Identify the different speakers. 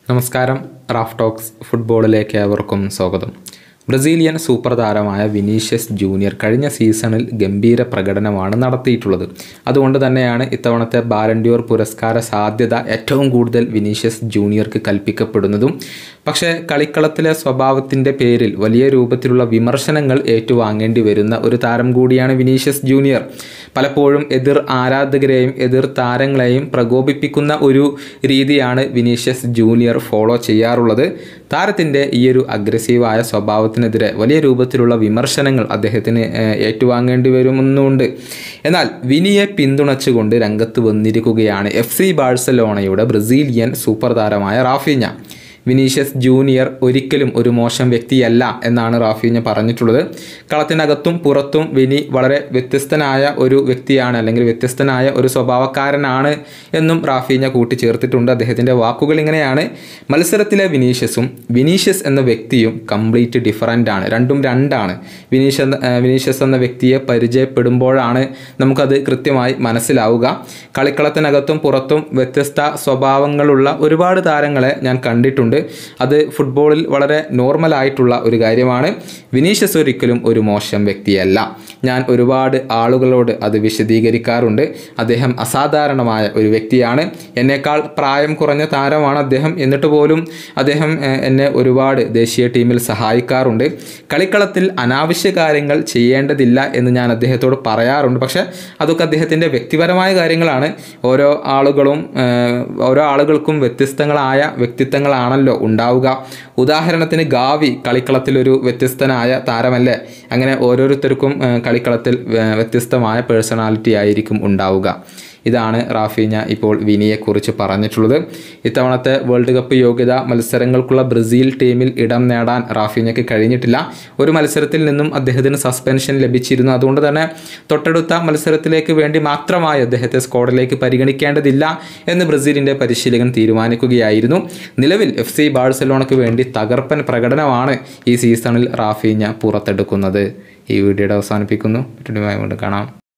Speaker 1: നമസ്കാരം Raf talks ഫുട്ബോളിലേക്ക് ഏവർക്കും സ്വാഗതം ബ്രസീലിയൻ സൂപ്പർ താരമായ വിനീഷ്യസ് ജൂനിയർ കഴിഞ്ഞ സീസണിൽ ഗംഭീര പ്രകടനമാണ് നടത്തിയിട്ടുള്ളത് അതുകൊണ്ട് തന്നെയാണ് ഇത്തവണത്തെ ബാലൻഡ്യോർ പുരസ്കാര സാധ്യത ഏറ്റവും കൂടുതൽ വിനീഷ്യസ് ജൂനിയർക്ക് കൽപ്പിക്കപ്പെടുന്നതും പക്ഷേ കളിക്കളത്തിലെ സ്വഭാവത്തിൻ്റെ പേരിൽ വലിയ രൂപത്തിലുള്ള വിമർശനങ്ങൾ ഏറ്റുവാങ്ങേണ്ടി വരുന്ന ഒരു താരം കൂടിയാണ് വിനീഷ്യസ് ജൂനിയർ പലപ്പോഴും എതിർ ആരാധകരെയും എതിർ താരങ്ങളെയും പ്രകോപിപ്പിക്കുന്ന ഒരു രീതിയാണ് വിനീഷ്യസ് ജൂനിയർ ഫോളോ ചെയ്യാറുള്ളത് താരത്തിൻ്റെ ഈ ഒരു അഗ്രസീവായ സ്വഭാവത്തിനെതിരെ വലിയ രൂപത്തിലുള്ള വിമർശനങ്ങൾ അദ്ദേഹത്തിന് ഏഹ്, ഏറ്റുവാങ്ങേണ്ടി വരുമെന്നുണ്ട് എന്നാൽ വിനിയെ പിന്തുണച്ചുകൊണ്ട് രംഗത്ത് വന്നിരിക്കുകയാണ് എഫ് സി ബാഴ്സലോണയുടെ ബ്രസീലിയൻ സൂപ്പർ താരമായ റാഫീഞ്ഞ വിനീഷ്യസ് ജൂനിയർ ഒരിക്കലും ഒരു മോശം വ്യക്തിയല്ല എന്നാണ് റാഫീഞ്ഞ പറഞ്ഞിട്ടുള്ളത് കളത്തിനകത്തും പുറത്തും വിനി വളരെ വ്യത്യസ്തനായ ഒരു വ്യക്തിയാണ് അല്ലെങ്കിൽ വ്യത്യസ്തനായ ഒരു സ്വഭാവക്കാരനാണ് എന്നും റാഫീഞ്ഞ കൂട്ടിച്ചേർത്തിട്ടുണ്ട് അദ്ദേഹത്തിൻ്റെ വാക്കുകൾ ഇങ്ങനെയാണ് മത്സരത്തിലെ വിനീഷ്യസും വിനീഷ്യസ് എന്ന വ്യക്തിയും കംപ്ലീറ്റ് ഡിഫറൻ്റ് ആണ് രണ്ടും രണ്ടാണ് വിനീഷ് എന്ന ഏഹ് വിനീഷ്യസ് എന്ന വ്യക്തിയെ പരിചയപ്പെടുമ്പോഴാണ് നമുക്കത് കൃത്യമായി മനസ്സിലാവുക കളിക്കളത്തിനകത്തും പുറത്തും വ്യത്യസ്ത സ്വഭാവങ്ങളുള്ള ഒരുപാട് താരങ്ങളെ ഞാൻ കണ്ടിട്ടുണ്ട് അത് ഫുട്ബോളിൽ വളരെ നോർമലായിട്ടുള്ള ഒരു കാര്യമാണ് വിനീഷ്യസ് ഒരിക്കലും ഒരു മോശം വ്യക്തിയല്ല ഞാൻ ഒരുപാട് ആളുകളോട് അത് വിശദീകരിക്കാറുണ്ട് അദ്ദേഹം അസാധാരണമായ ഒരു വ്യക്തിയാണ് എന്നേക്കാൾ പ്രായം കുറഞ്ഞ താരമാണ് അദ്ദേഹം എന്നിട്ട് പോലും അദ്ദേഹം ഏഹ്, എന്നെ ഒരുപാട് ദേശീയ ടീമിൽ സഹായിക്കാറുണ്ട് കളിക്കളത്തിൽ അനാവശ്യ കാര്യങ്ങൾ ചെയ്യേണ്ടതില്ല എന്ന് ഞാൻ അദ്ദേഹത്തോട് പറയാറുണ്ട് പക്ഷേ അതൊക്കെ അദ്ദേഹത്തിൻ്റെ വ്യക്തിപരമായ കാര്യങ്ങളാണ് ഓരോ ആളുകളും ഏഹ്, ഓരോ ആളുകൾക്കും വ്യത്യസ്തങ്ങളായ വ്യക്തിത്വങ്ങളാണല്ലോ ഉണ്ടാവുക ഉദാഹരണത്തിന് ഗാവി കളിക്കളത്തിലൊരു വ്യത്യസ്തനായ താരമല്ലേ അങ്ങനെ ഓരോരുത്തർക്കും ഏഹ്, കളിക്കളത്തിൽ ഏഹ്, വ്യത്യസ്തമായ പേഴ്സണാലിറ്റി ആയിരിക്കും ഉണ്ടാവുക ഇതാണ് റാഫീഞ്ഞ ഇപ്പോൾ വിനിയെക്കുറിച്ച് പറഞ്ഞിട്ടുള്ളത് ഇത്തവണത്തെ വേൾഡ് കപ്പ് യോഗ്യത മത്സരങ്ങൾക്കുള്ള ബ്രസീൽ ടീമിൽ ഇടം നേടാൻ റാഫീഞ്ഞയ്ക്ക് കഴിഞ്ഞിട്ടില്ല ഒരു മത്സരത്തിൽ നിന്നും അദ്ദേഹത്തിന് സസ്പെൻഷൻ ലഭിച്ചിരുന്നു അതുകൊണ്ട് തന്നെ തൊട്ടടുത്ത മത്സരത്തിലേക്ക് വേണ്ടി മാത്രമായി അദ്ദേഹത്തെ സ്ക്വാഡിലേക്ക് പരിഗണിക്കേണ്ടതില്ല എന്ന് ബ്രസീലിൻ്റെ പരിശീലകൻ തീരുമാനിക്കുകയായിരുന്നു നിലവിൽ എഫ് സി ബാഴ്സലോണയ്ക്ക് വേണ്ടി തകർപ്പൻ പ്രകടനമാണ് ഈ സീസണിൽ റാഫീഞ്ഞ പുറത്തെടുക്കുന്നത് ഈ വീഡിയോയുടെ അവസാനിപ്പിക്കുന്നു മറ്റൊരു വീണ്ടും കാണാം